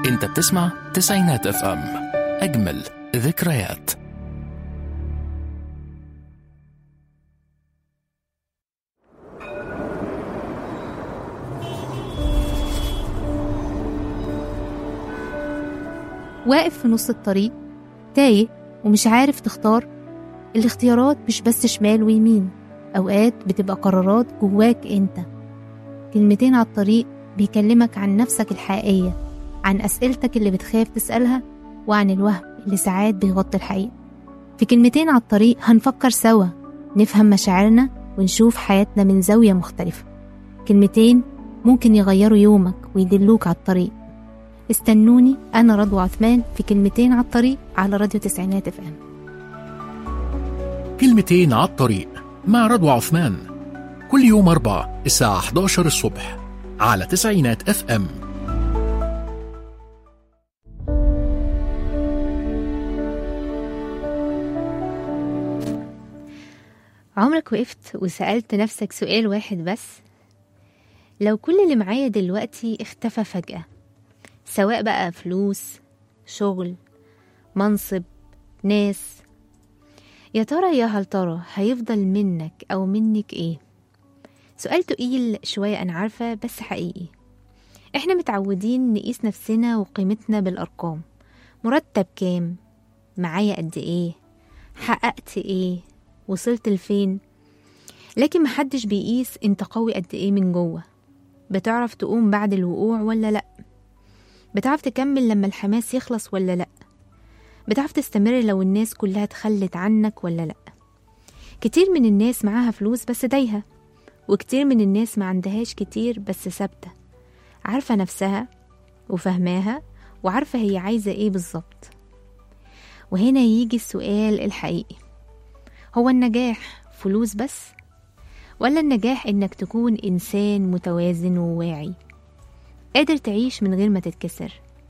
انت بتسمع تسعينات اف ام اجمل ذكريات واقف في نص الطريق تايه ومش عارف تختار الاختيارات مش بس شمال ويمين أوقات بتبقى قرارات جواك أنت كلمتين على الطريق بيكلمك عن نفسك الحقيقية عن أسئلتك اللي بتخاف تسألها وعن الوهم اللي ساعات بيغطي الحقيقة في كلمتين على الطريق هنفكر سوا نفهم مشاعرنا ونشوف حياتنا من زاوية مختلفة كلمتين ممكن يغيروا يومك ويدلوك على الطريق استنوني أنا رضوى عثمان في كلمتين على الطريق على راديو تسعينات اف ام كلمتين على الطريق مع رضوى عثمان كل يوم أربع الساعة 11 الصبح على تسعينات اف ام عمرك وقفت وسألت نفسك سؤال واحد بس لو كل اللي معايا دلوقتي اختفى فجأة سواء بقى فلوس شغل منصب ناس يا ترى يا هل ترى هيفضل منك أو منك إيه سؤال تقيل شوية أنا عارفة بس حقيقي إحنا متعودين نقيس نفسنا وقيمتنا بالأرقام مرتب كام معايا قد إيه حققت إيه وصلت لفين لكن محدش بيقيس انت قوي قد ايه من جوه بتعرف تقوم بعد الوقوع ولا لأ بتعرف تكمل لما الحماس يخلص ولا لأ بتعرف تستمر لو الناس كلها تخلت عنك ولا لأ كتير من الناس معاها فلوس بس تايهة وكتير من الناس ما عندهاش كتير بس ثابتة عارفة نفسها وفهماها وعارفة هي عايزة ايه بالظبط وهنا يجي السؤال الحقيقي هو النجاح فلوس بس ولا النجاح انك تكون انسان متوازن وواعي قادر تعيش من غير ما تتكسر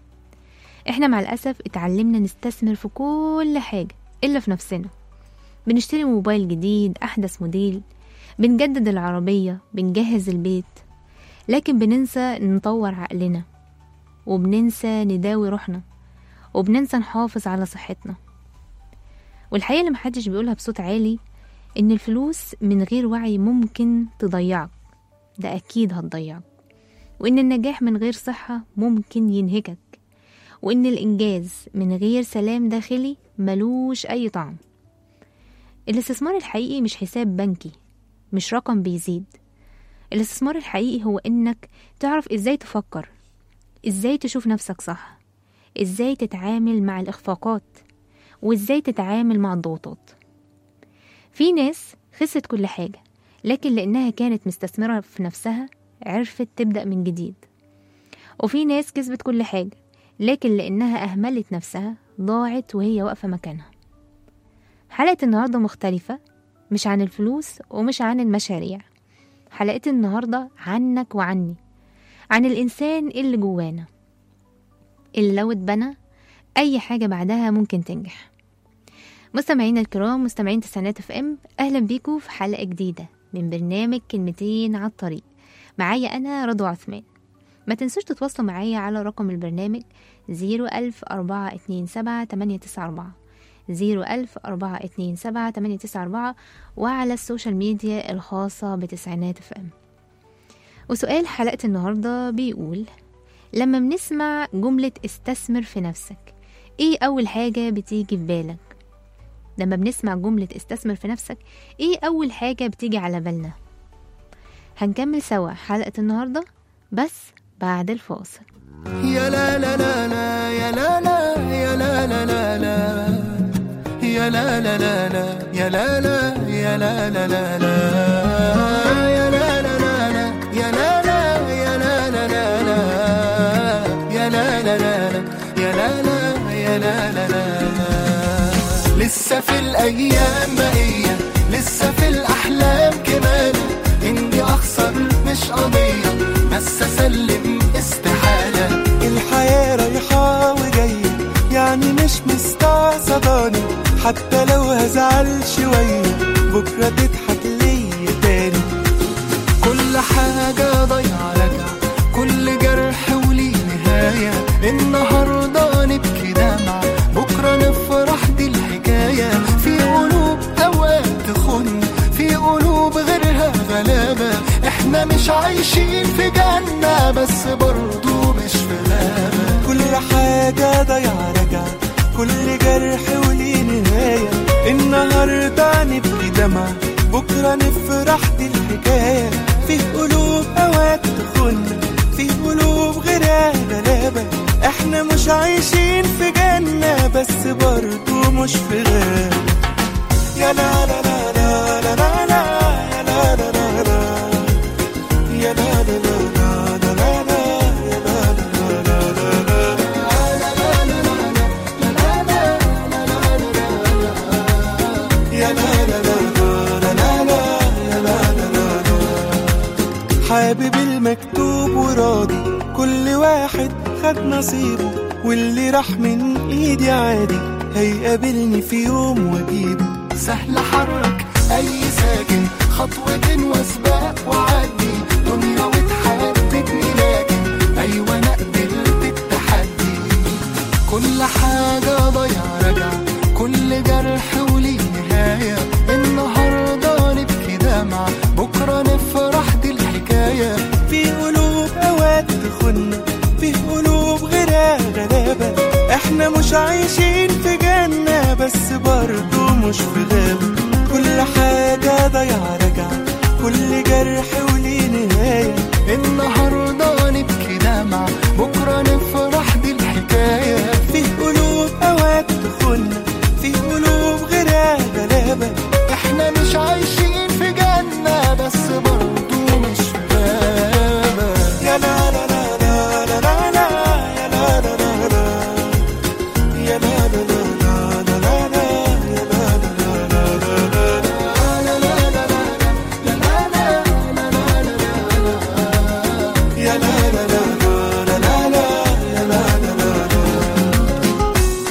احنا مع الاسف اتعلمنا نستثمر في كل حاجه الا في نفسنا بنشتري موبايل جديد احدث موديل بنجدد العربيه بنجهز البيت لكن بننسى نطور عقلنا وبننسى نداوي روحنا وبننسى نحافظ على صحتنا والحقيقة اللي محدش بيقولها بصوت عالي إن الفلوس من غير وعي ممكن تضيعك ده أكيد هتضيعك وإن النجاح من غير صحة ممكن ينهكك وإن الإنجاز من غير سلام داخلي ملوش أي طعم الاستثمار الحقيقي مش حساب بنكي مش رقم بيزيد الاستثمار الحقيقي هو إنك تعرف إزاي تفكر إزاي تشوف نفسك صح إزاي تتعامل مع الإخفاقات وإزاي تتعامل مع الضغوطات في ناس خسرت كل حاجة لكن لأنها كانت مستثمرة في نفسها عرفت تبدأ من جديد وفي ناس كسبت كل حاجة لكن لأنها أهملت نفسها ضاعت وهي واقفة مكانها حلقة النهاردة مختلفة مش عن الفلوس ومش عن المشاريع حلقة النهاردة عنك وعني عن الإنسان اللي جوانا اللي لو اتبنى أي حاجة بعدها ممكن تنجح مستمعينا الكرام مستمعين تسعينات اف ام أهلا بيكم في حلقة جديدة من برنامج كلمتين على الطريق معايا أنا رضوى عثمان ما تنسوش تتواصلوا معايا على رقم البرنامج زيرو ألف أربعة اتنين سبعة تمانية تسعة أربعة زيرو ألف أربعة اتنين سبعة تمانية تسعة أربعة وعلى السوشيال ميديا الخاصة بتسعينات اف ام وسؤال حلقة النهاردة بيقول لما بنسمع جملة استثمر في نفسك ايه أول حاجة بتيجي في بالك لما بنسمع جملة استثمر في نفسك ايه أول حاجة بتيجي على بالنا هنكمل سوا حلقة النهاردة بس بعد الفاصل يا لا لا لا لا يا لا لا يا لا لا لا لا يا لا لا لا لا يا لا لا يا لا لا لا لا يا لا لا لا لا يا لا لا يا لا لا لا لا يا لا لا لا لا يا لا لا يا لا لا لا لا لسه في الايام بقيه لسه في الاحلام كمان اني اخسر مش قضيه بس اسلم استحاله الحياة رايحة وجاية يعني مش مستعصباني حتى لو هزعل شوية بكرة تضحك ليا تاني كل حاجة ضايعة راجعة كل جرح وليه نهاية النهاردة احنا مش عايشين في جنة بس برضو مش في غابة كل حاجة ضايعة راجعة كل جرح وليه نهاية النهاردة نبكي دمعة بكرة نفرح دي الحكاية في قلوب أوقات تخن في قلوب غيرها غلابة احنا مش عايشين في جنة بس برضو مش في غابة يا لا لا لا لا لا لا لا يا لا لا لا لا يا لا لا لا لا لا لا يا لا لا لا لا لا يا لا لا لا لا لا لا يا لا لا لا لا حابب المكتوب وراضي كل واحد خد نصيبه واللي راح من ايدي عادي هيقابلني في يوم واجيبه سهل حرك اي ساكن خطوة وسباق وعدي دنيا وتحددني لكن ايوه انا قبلت التحدي كل حاجة ضيع رجع كل جرح وليه نهاية النهاردة نبكي دمع بكرة نفرح دي الحكاية في قلوب اوقات تخن في قلوب غيرها غلابة احنا مش عايشين في جنة بس برضو مش في غابة كل حاجة ضايعة راجعة كل جرح وليه نهاية النهاردة نبكي دمع بكرة نفرح دي الحكاية في قلوب اوقات تخن في قلوب غيرها غلابة احنا مش عايشين في جنة بس برضو مش في غابة يا لا لا لا لا لا لا لا يا لا لا لا لا يا لا لا لا لا لا لا يا لا لا لا لا لا يا لا لا لا لا لا لا يا لا لا لا لا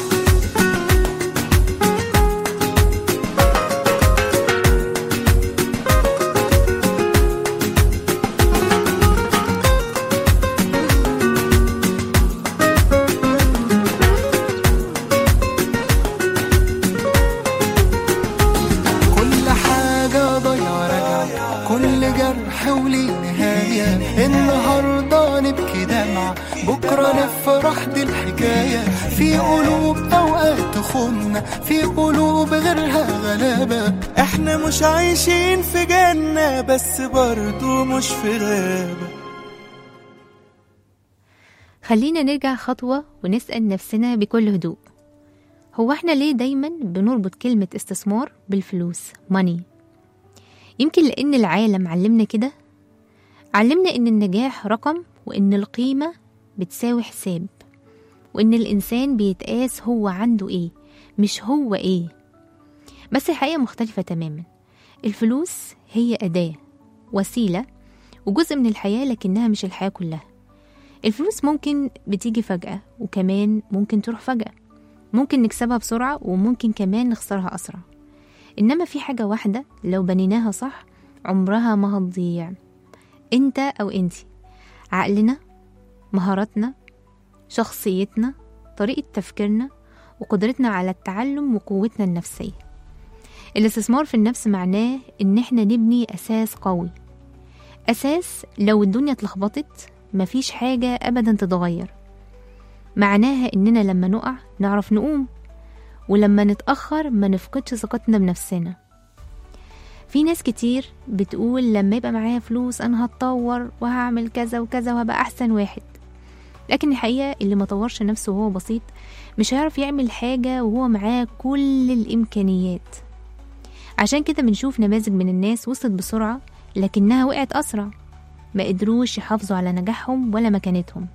كل حاجة ضيع رجع كل جرح وليه نهاية النهاردة نبكي دمع بكرة نفرح دي الحكاية في قلوب أوقات تخن في قلوب غيرها غلابة احنا مش عايشين في جنة بس برضو مش في غابة خلينا نرجع خطوة ونسأل نفسنا بكل هدوء هو احنا ليه دايما بنربط كلمة استثمار بالفلوس ماني يمكن لأن العالم علمنا كده علمنا إن النجاح رقم وإن القيمة بتساوي حساب وإن الإنسان بيتقاس هو عنده إيه مش هو إيه بس الحقيقة مختلفة تماما الفلوس هي أداة وسيلة وجزء من الحياة لكنها مش الحياة كلها الفلوس ممكن بتيجي فجأة وكمان ممكن تروح فجأة ممكن نكسبها بسرعة وممكن كمان نخسرها أسرع إنما في حاجة واحدة لو بنيناها صح عمرها ما هتضيع انت أو انتي عقلنا مهاراتنا شخصيتنا طريقة تفكيرنا وقدرتنا على التعلم وقوتنا النفسية الاستثمار في النفس معناه إن احنا نبني أساس قوي أساس لو الدنيا اتلخبطت مفيش حاجة أبدا تتغير معناها إننا لما نقع نعرف نقوم ولما نتأخر ما نفقدش ثقتنا بنفسنا في ناس كتير بتقول لما يبقى معايا فلوس أنا هتطور وهعمل كذا وكذا وهبقى أحسن واحد لكن الحقيقة اللي ما طورش نفسه وهو بسيط مش هيعرف يعمل حاجة وهو معاه كل الإمكانيات عشان كده بنشوف نماذج من الناس وصلت بسرعة لكنها وقعت أسرع ما قدروش يحافظوا على نجاحهم ولا مكانتهم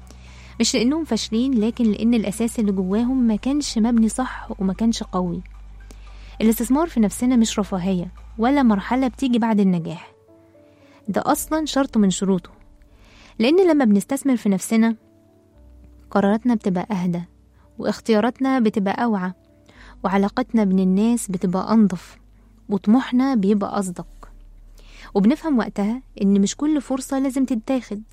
مش لأنهم فاشلين لكن لأن الأساس اللي جواهم ما كانش مبني صح وما كانش قوي الاستثمار في نفسنا مش رفاهية ولا مرحلة بتيجي بعد النجاح ده أصلا شرط من شروطه لأن لما بنستثمر في نفسنا قراراتنا بتبقى أهدى واختياراتنا بتبقى أوعى وعلاقتنا بين الناس بتبقى أنظف وطموحنا بيبقى أصدق وبنفهم وقتها إن مش كل فرصة لازم تتاخد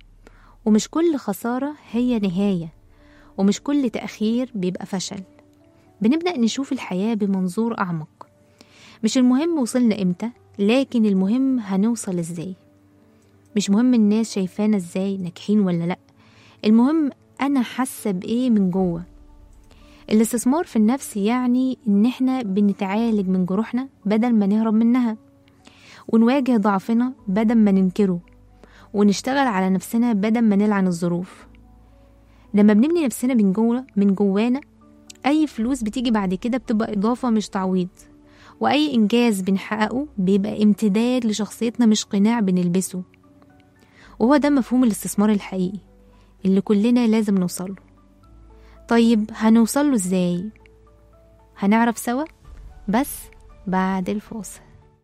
ومش كل خسارة هي نهاية ومش كل تأخير بيبقى فشل بنبدأ نشوف الحياة بمنظور أعمق مش المهم وصلنا إمتى لكن المهم هنوصل إزاي مش مهم الناس شايفانا ازاي ناجحين ولا لأ المهم أنا حاسة بإيه من جوه الاستثمار في النفس يعني إن إحنا بنتعالج من جروحنا بدل ما نهرب منها ونواجه ضعفنا بدل ما ننكره ونشتغل على نفسنا بدل ما نلعن الظروف لما بنبني نفسنا من جوه من جوانا أي فلوس بتيجي بعد كده بتبقى إضافة مش تعويض وأي إنجاز بنحققه بيبقى امتداد لشخصيتنا مش قناع بنلبسه وهو ده مفهوم الاستثمار الحقيقي اللي كلنا لازم نوصله طيب هنوصله ازاي هنعرف سوا بس بعد الفاصل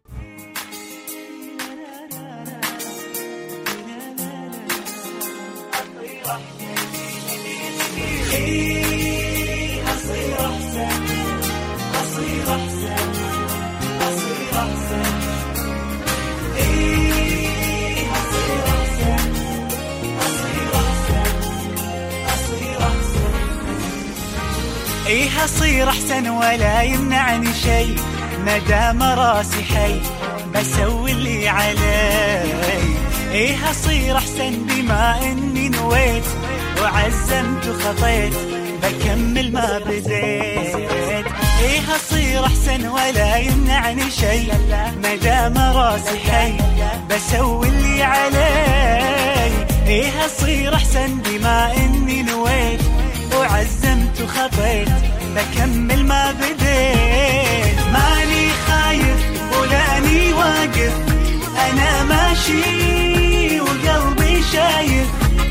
ايه اصير احسن ولا يمنعني شي ما دام راسي حي بسوي اللي علي ايه اصير احسن بما اني نويت وعزمت وخطيت بكمل ما بديت ايه اصير احسن ولا يمنعني شي ما دام راسي حي بسوي اللي علي ايه اصير احسن بما اني نويت وعزمت وخطيت بكمل ما بديت ماني خايف ولاني واقف انا ماشي وقلبي شايف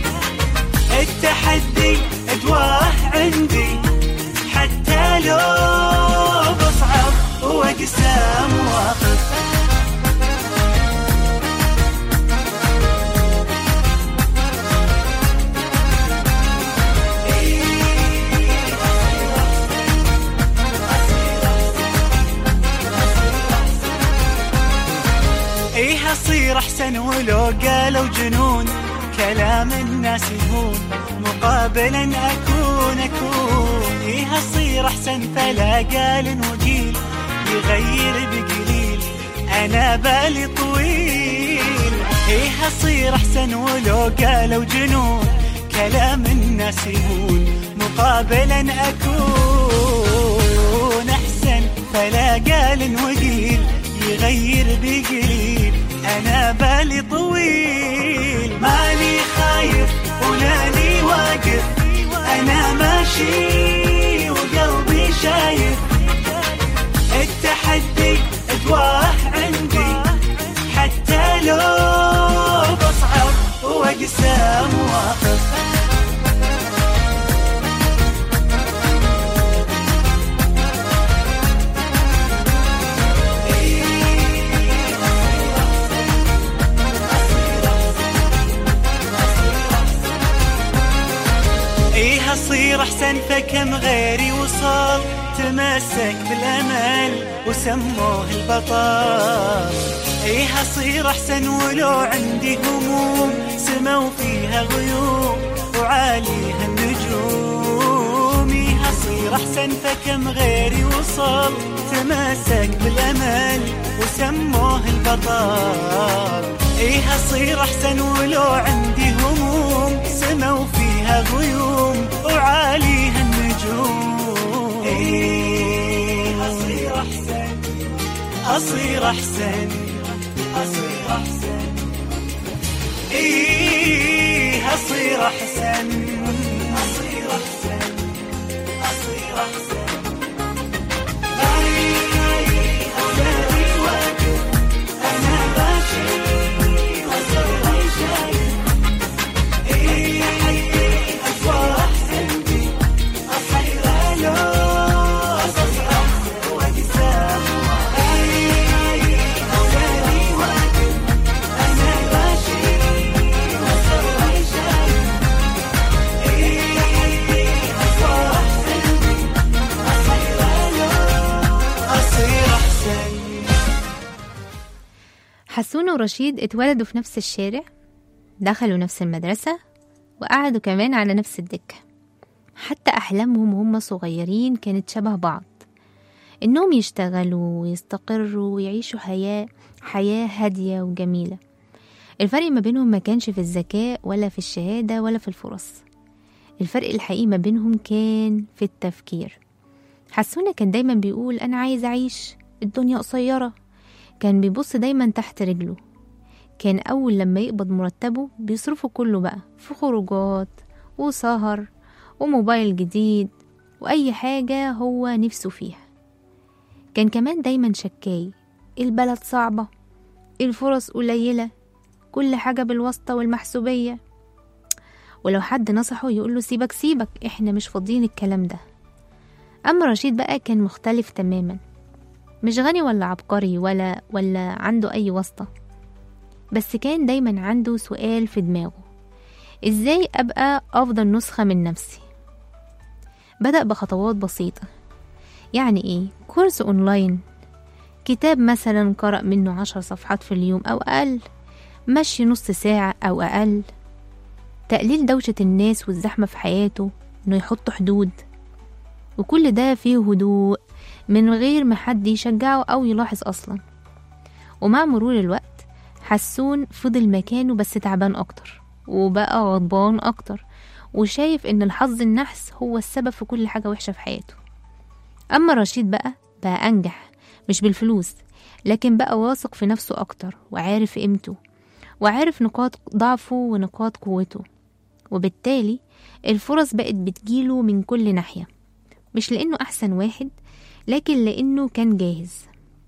التحدي ادواه عندي حتى لو بصعب واقسى مواقف ايه اصير احسن ولو قالوا جنون كلام الناس يهون مقابلا اكون اكون ايه اصير احسن فلا قال وقيل يغير بقليل انا بالي طويل ايه اصير احسن ولو قالوا جنون كلام الناس يهون مقابلا اكون احسن فلا قال وقيل يغير بقليل انا بالي طويل ماني خايف ولاني واقف انا ماشي وقلبي شايف التحدي ادواه عندي حتى لو بصعب واقسى مواقف ايه اصير احسن فكم غيري وصل تمسك بالامل وسموه البطل ايه اصير احسن ولو عندي هموم سموا فيها غيوم وعاليها النجوم ايه اصير احسن فكم غيري وصل تمسك بالامل وسموه البطل ايه اصير احسن ولو عندي هموم سموا فيها غيوم وعاليها النجوم ايه اصير احسن اصير احسن اصير احسن ايه اصير احسن اصير احسن اصير احسن انا ماشي وصرت شايف ايه افراح عندي اصير لو اصير واقسام اولادي واقف انا ماشي وصرت شايف ايه افراح عندي اصير لو اصير احسن حسون ورشيد اتولدوا في نفس الشارع دخلوا نفس المدرسة وقعدوا كمان على نفس الدكة حتى أحلامهم وهم صغيرين كانت شبه بعض إنهم يشتغلوا ويستقروا ويعيشوا حياة حياة هادية وجميلة الفرق ما بينهم ما كانش في الذكاء ولا في الشهادة ولا في الفرص الفرق الحقيقي ما بينهم كان في التفكير حسونة كان دايما بيقول أنا عايز أعيش الدنيا قصيرة كان بيبص دايما تحت رجله كان أول لما يقبض مرتبه بيصرفه كله بقى في خروجات وسهر وموبايل جديد وأي حاجة هو نفسه فيها كان كمان دايما شكاي البلد صعبة الفرص قليلة كل حاجة بالواسطة والمحسوبية ولو حد نصحه يقوله سيبك سيبك احنا مش فاضيين الكلام ده أما رشيد بقى كان مختلف تماما مش غني ولا عبقري ولا ولا عنده أي واسطة بس كان دايما عنده سؤال في دماغه ازاي أبقى أفضل نسخة من نفسي بدأ بخطوات بسيطة يعني ايه كورس اونلاين كتاب مثلا قرأ منه عشر صفحات في اليوم أو أقل مشي نص ساعة أو أقل تقليل دوشة الناس والزحمة في حياته إنه يحط حدود وكل ده فيه هدوء من غير ما حد يشجعه أو يلاحظ أصلا ومع مرور الوقت حسون فضل مكانه بس تعبان أكتر وبقى غضبان أكتر وشايف إن الحظ النحس هو السبب في كل حاجة وحشة في حياته أما رشيد بقى بقى أنجح مش بالفلوس لكن بقى واثق في نفسه أكتر وعارف قيمته وعارف نقاط ضعفه ونقاط قوته وبالتالي الفرص بقت بتجيله من كل ناحية مش لأنه أحسن واحد لكن لأنه كان جاهز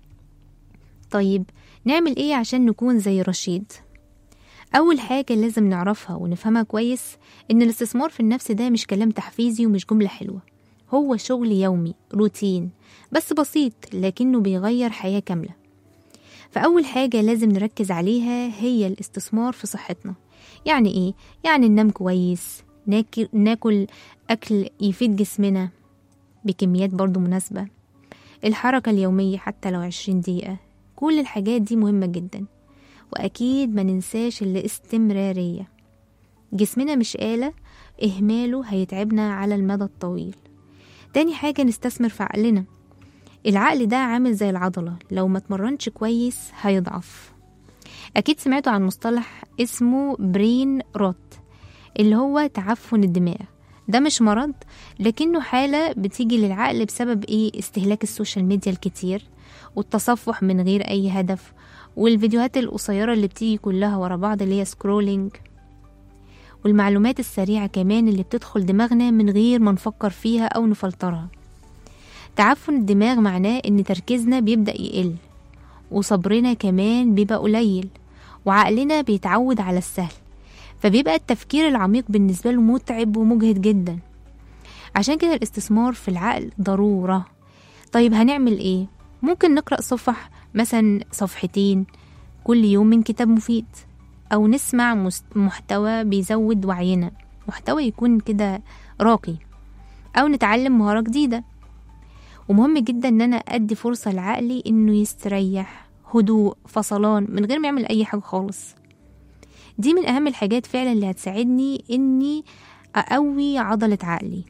طيب نعمل إيه عشان نكون زي رشيد؟ أول حاجة لازم نعرفها ونفهمها كويس إن الاستثمار في النفس ده مش كلام تحفيزي ومش جملة حلوة هو شغل يومي روتين بس بسيط لكنه بيغير حياة كاملة فأول حاجة لازم نركز عليها هي الاستثمار في صحتنا يعني إيه؟ يعني ننام كويس ناكل, ناكل أكل يفيد جسمنا بكميات برضو مناسبة الحركة اليومية حتى لو عشرين دقيقة كل الحاجات دي مهمة جدا وأكيد ما ننساش الاستمرارية جسمنا مش آلة إهماله هيتعبنا على المدى الطويل تاني حاجة نستثمر في عقلنا العقل ده عامل زي العضلة لو ما اتمرنش كويس هيضعف أكيد سمعتوا عن مصطلح اسمه برين روت اللي هو تعفن الدماغ ده مش مرض لكنه حالة بتيجي للعقل بسبب ايه استهلاك السوشيال ميديا الكتير والتصفح من غير أي هدف والفيديوهات القصيرة اللي بتيجي كلها ورا بعض اللي هي سكرولينج والمعلومات السريعة كمان اللي بتدخل دماغنا من غير ما نفكر فيها أو نفلترها تعفن الدماغ معناه إن تركيزنا بيبدأ يقل وصبرنا كمان بيبقى قليل وعقلنا بيتعود على السهل فبيبقى التفكير العميق بالنسبة له متعب ومجهد جدا عشان كده الاستثمار في العقل ضرورة طيب هنعمل ايه؟ ممكن نقرأ صفح مثلا صفحتين كل يوم من كتاب مفيد أو نسمع مس- محتوى بيزود وعينا محتوى يكون كده راقي أو نتعلم مهارة جديدة ومهم جدا ان انا ادي فرصة لعقلي انه يستريح هدوء فصلان من غير ما يعمل اي حاجة خالص دي من اهم الحاجات فعلا اللي هتساعدني اني اقوي عضلة عقلي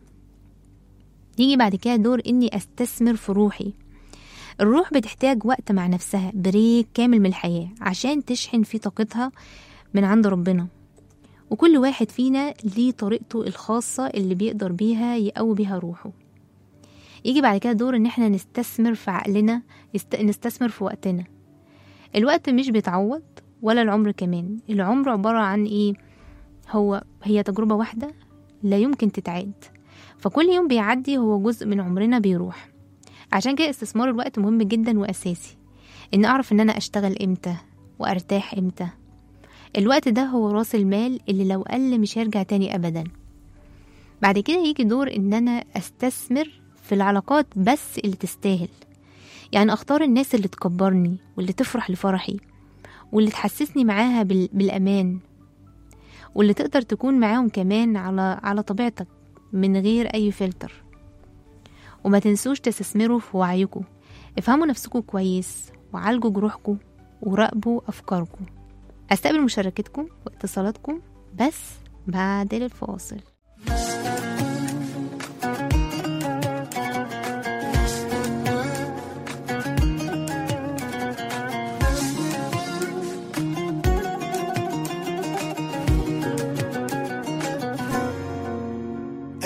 يجي بعد كده دور اني استثمر في روحي الروح بتحتاج وقت مع نفسها بريك كامل من الحياة عشان تشحن في طاقتها من عند ربنا وكل واحد فينا ليه طريقته الخاصة اللي بيقدر بيها يقوي بيها روحه يجي بعد كده دور ان احنا نستثمر في عقلنا يست... نستثمر في وقتنا الوقت مش بيتعوض ولا العمر كمان العمر عبارة عن ايه هو هي تجربة واحدة لا يمكن تتعاد فكل يوم بيعدي هو جزء من عمرنا بيروح عشان كده استثمار الوقت مهم جدا وأساسي إن أعرف إن أنا أشتغل إمتى وأرتاح إمتى الوقت ده هو راس المال اللي لو قل مش هيرجع تاني أبدا بعد كده يجي دور إن أنا أستثمر في العلاقات بس اللي تستاهل يعني أختار الناس اللي تكبرني واللي تفرح لفرحي واللي تحسسني معاها بال... بالأمان واللي تقدر تكون معاهم كمان على على طبيعتك من غير أي فلتر وما تنسوش تستثمروا في وعيكم افهموا نفسكم كويس وعالجوا جروحكم وراقبوا أفكاركم أستقبل مشاركتكم واتصالاتكم بس بعد الفاصل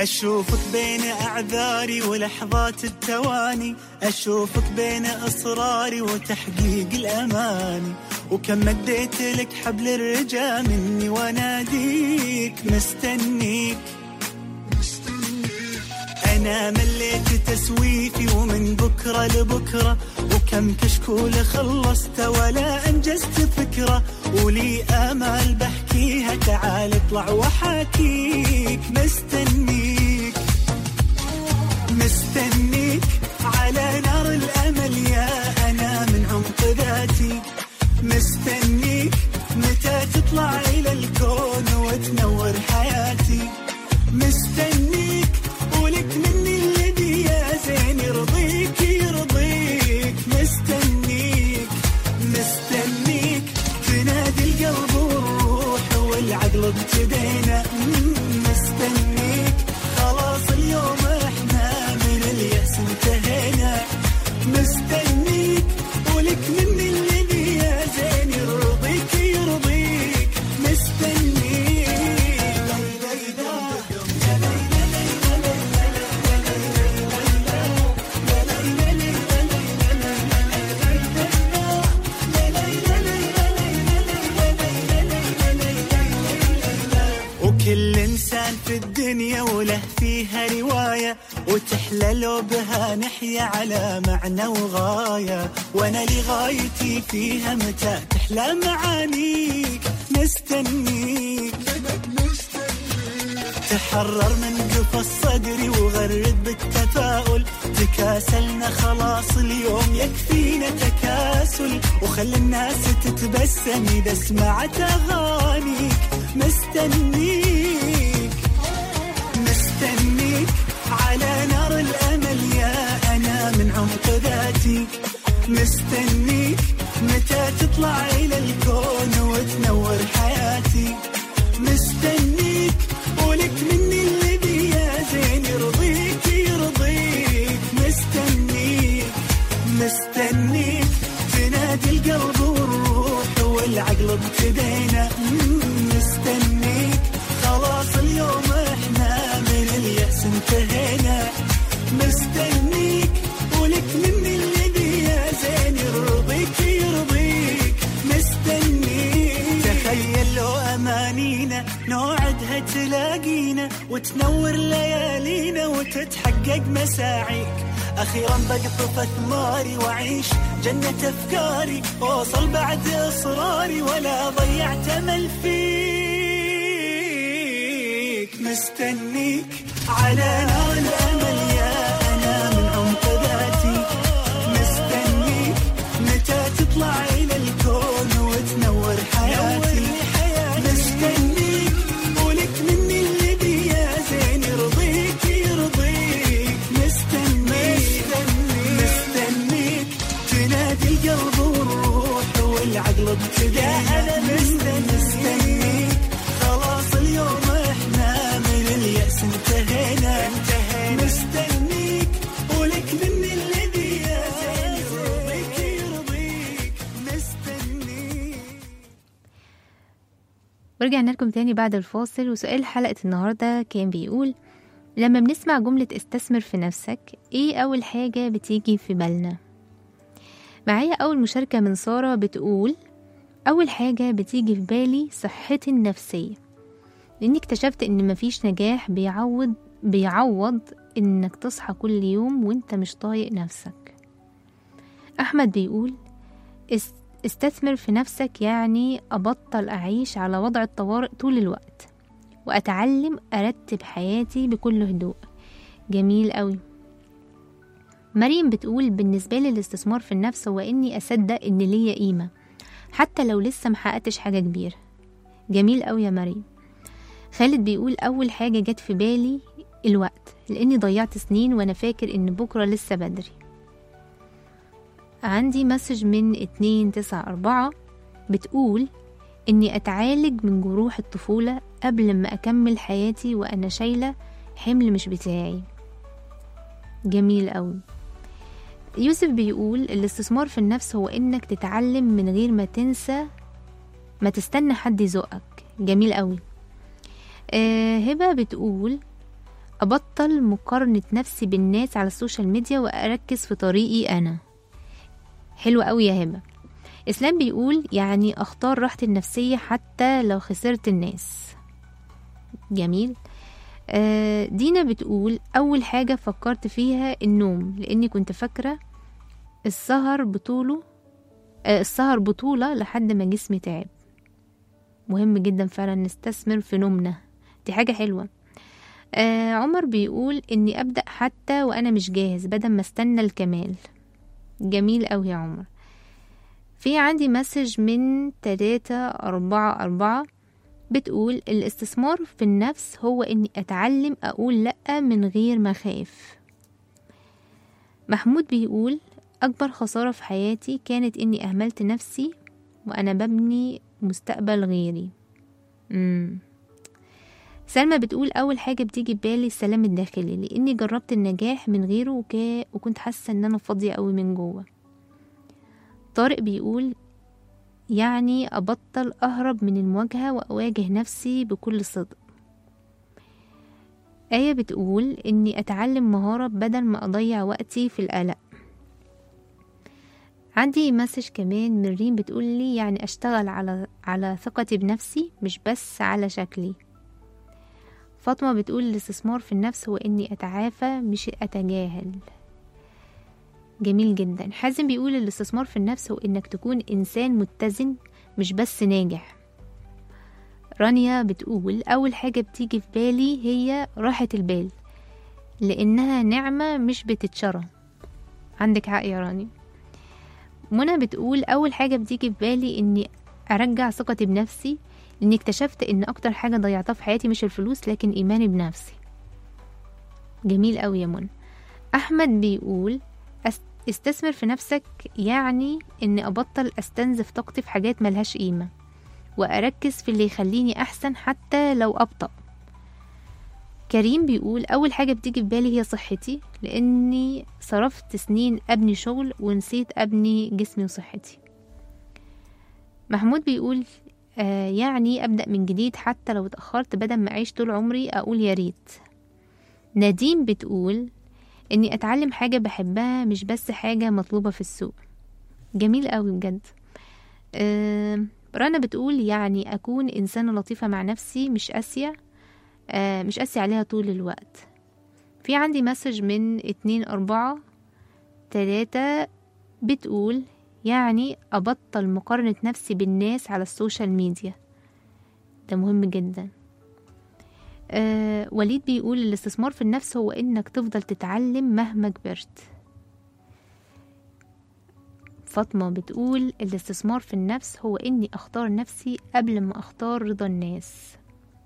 أشوفك بين أعذاري ولحظات التواني أشوفك بين إصراري وتحقيق الأماني وكم مديت لك حبل الرجا مني واناديك مستنيك أنا مليت تسويفي ومن بكرة لبكرة وكم كشكول خلصت ولا أنجزت فكرة ولي آمال بحكيها تعال اطلع وحاكيك مستنيك مستنيك على نار الأمل يا أنا من عمق ذاتي مستنيك متى تطلع إلى الكون وتنور حياتي مستنيك ولك مني الذي يا زين يرضيك يرضيك مستنيك مستنيك تنادي القلب والروح والعقل ابتدينا مم، مستنيك خلاص اليوم احنا من اليأس انتهينا مستنيك ولك مني الذي يا زين يرضيك يرضيك مستنيك وكل انسان في الدنيا وله فيها روايه وتحلى لو بها نحيا على معنى وغايه وانا لغايتي فيها متى تحلى معانيك مستنيك تحرر من قفص صدري وغرد بالتفاؤل تكاسلنا خلاص اليوم يكفينا تكاسل وخلي الناس تتبسم إذا سمعت أغانيك مستنيك مستنيك على نار الأمل يا أنا من عمق ذاتي مستنيك متى تطلع إلى الكون وتنور حياتي مستنيك ولك مني الذي يا زين يرضيك يرضيك مستنيك مستنيك تنادي القلب والروح والعقل ابتدينا مم، مستنيك خلاص اليوم احنا من اليأس انتهينا مستنيك ولك مني الذي يا زين يرضيك يرضيك مستنيك تخيل لو امانينا نوعدها تلاقينا وتنور ليالينا وتتحقق مساعيك اخيرا بقطف اثماري واعيش جنة افكاري واوصل بعد اصراري ولا ضيعت امل فيك مستنيك على نار الامل يا انا من عمق ذاتي مستنيك متى تطلع الى الكون وتنور حياتي مستنيك ولك مني الذي يا زين يرضيك يرضيك مستنيك مستنيك تنادي القلب والروح والعقل ابتدينا مستنيك خلاص اليوم احنا من اليأس انتهينا مستنيك ولك مني الذي يا زين يرضيك يرضيك مستنيك ورجعنا لكم تاني بعد الفاصل وسؤال حلقة النهاردة كان بيقول لما بنسمع جملة استثمر في نفسك ايه أول حاجة بتيجي في بالنا معايا أول مشاركة من سارة بتقول أول حاجة بتيجي في بالي صحتي النفسية لأني اكتشفت إن مفيش نجاح بيعوض بيعوض إنك تصحى كل يوم وإنت مش طايق نفسك أحمد بيقول "است- استثمر في نفسك يعني أبطل أعيش على وضع الطوارئ طول الوقت وأتعلم أرتب حياتي بكل هدوء جميل قوي مريم بتقول بالنسبة لي الاستثمار في النفس هو إني أصدق إن ليا قيمة حتى لو لسه محققتش حاجة كبيرة جميل قوي يا مريم خالد بيقول أول حاجة جت في بالي الوقت لأني ضيعت سنين وأنا فاكر إن بكرة لسه بدري عندي مسج من اتنين تسعة أربعة بتقول إني أتعالج من جروح الطفولة قبل ما أكمل حياتي وأنا شايلة حمل مش بتاعي جميل أوي يوسف بيقول الاستثمار في النفس هو إنك تتعلم من غير ما تنسى ما تستنى حد يزقك جميل أوي آه هبة بتقول أبطل مقارنة نفسي بالناس على السوشيال ميديا وأركز في طريقي أنا حلو قوي يا هبة إسلام بيقول يعني أختار راحتي النفسية حتى لو خسرت الناس جميل آه، دينا بتقول أول حاجة فكرت فيها النوم لأني كنت فاكرة السهر بطوله آه، السهر بطولة لحد ما جسمي تعب مهم جدا فعلا نستثمر في نومنا دي حاجة حلوة آه عمر بيقول إني أبدأ حتى وأنا مش جاهز بدل ما استنى الكمال جميل أوي يا عمر في عندي مسج من تلاتة أربعة أربعة بتقول الاستثمار في النفس هو إني أتعلم أقول لأ من غير ما أخاف محمود بيقول أكبر خسارة في حياتي كانت إني أهملت نفسي وأنا ببني مستقبل غيري مم. سلمى بتقول أول حاجة بتيجي ببالي السلام الداخلي لأني جربت النجاح من غيره وكا وكنت حاسة إن أنا فاضية أوي من جوه طارق بيقول يعني أبطل أهرب من المواجهة وأواجه نفسي بكل صدق آية بتقول إني أتعلم مهارة بدل ما أضيع وقتي في القلق عندي مسج كمان من ريم بتقول لي يعني أشتغل على على ثقتي بنفسي مش بس على شكلي فاطمة بتقول الاستثمار في النفس هو إني أتعافى مش أتجاهل جميل جدا حازم بيقول الاستثمار في النفس هو إنك تكون إنسان متزن مش بس ناجح رانيا بتقول أول حاجة بتيجي في بالي هي راحة البال لأنها نعمة مش بتتشرى عندك حق يا رانيا منى بتقول أول حاجة بتيجي في بالي إني أرجع ثقتي بنفسي لأني اكتشفت إن أكتر حاجة ضيعتها في حياتي مش الفلوس لكن إيماني بنفسي جميل أوي يا منى أحمد بيقول أس- استثمر في نفسك يعني إني أبطل أستنزف طاقتي في حاجات ملهاش قيمة وأركز في اللي يخليني أحسن حتى لو أبطأ كريم بيقول أول حاجة بتيجي في بالي هي صحتي لأني صرفت سنين أبني شغل ونسيت أبني جسمي وصحتي محمود بيقول آه يعني أبدأ من جديد حتى لو اتأخرت بدل ما أعيش طول عمري أقول يا ريت نادين بتقول إني أتعلم حاجة بحبها مش بس حاجة مطلوبة في السوق جميل قوي بجد آه رنا بتقول يعني أكون إنسانة لطيفة مع نفسي مش قاسية آه مش قاسي عليها طول الوقت في عندي مسج من اتنين أربعة تلاتة بتقول يعني أبطل مقارنة نفسي بالناس على السوشيال ميديا ده مهم جدا آه وليد بيقول الاستثمار في النفس هو إنك تفضل تتعلم مهما كبرت فاطمة بتقول الاستثمار في النفس هو إني أختار نفسي قبل ما أختار رضا الناس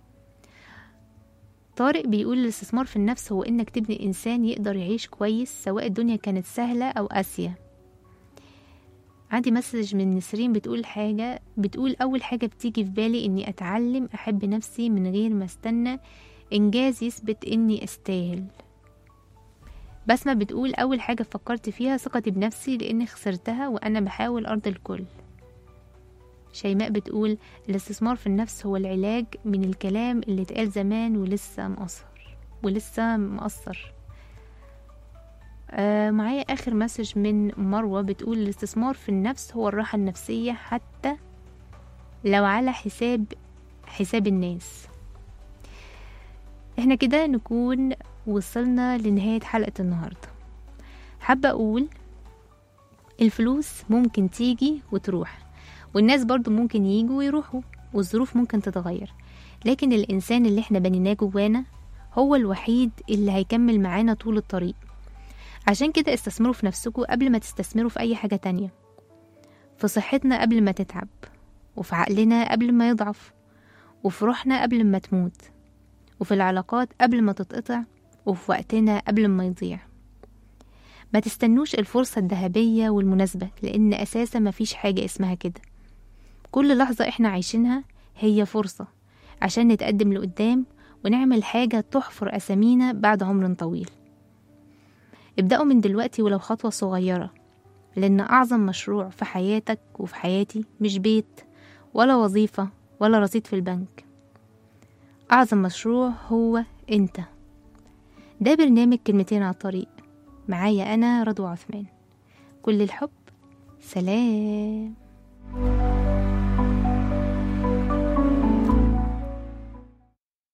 طارق بيقول الاستثمار في النفس هو إنك تبني إنسان يقدر يعيش كويس سواء الدنيا كانت سهلة أو قاسية عندي مسج من نسرين بتقول حاجة بتقول أول حاجة بتيجي في بالي إني أتعلم أحب نفسي من غير ما استنى إنجاز يثبت إني أستاهل بسمة بتقول أول حاجة فكرت فيها ثقتي بنفسي لأني خسرتها وأنا بحاول أرضي الكل شيماء بتقول الاستثمار في النفس هو العلاج من الكلام اللي اتقال زمان ولسه مقصر ولسه مقصر آه معايا آخر مسج من مروة بتقول الاستثمار في النفس هو الراحة النفسية حتى لو على حساب حساب الناس احنا كده نكون وصلنا لنهاية حلقة النهاردة حابة أقول الفلوس ممكن تيجي وتروح والناس برضو ممكن يجوا ويروحوا والظروف ممكن تتغير لكن الإنسان اللي احنا بنيناه جوانا هو الوحيد اللي هيكمل معانا طول الطريق عشان كده استثمروا في نفسكم قبل ما تستثمروا في أي حاجة تانية في صحتنا قبل ما تتعب وفي عقلنا قبل ما يضعف وفي روحنا قبل ما تموت وفي العلاقات قبل ما تتقطع وفي وقتنا قبل ما يضيع ما تستنوش الفرصة الذهبية والمناسبة لأن أساسا مفيش حاجة اسمها كده كل لحظة احنا عايشينها هي فرصة عشان نتقدم لقدام ونعمل حاجة تحفر أسامينا بعد عمر طويل ابدأوا من دلوقتي ولو خطوة صغيرة لأن أعظم مشروع في حياتك وفي حياتي مش بيت ولا وظيفة ولا رصيد في البنك أعظم مشروع هو أنت ده برنامج كلمتين على الطريق معايا أنا رضوى عثمان كل الحب سلام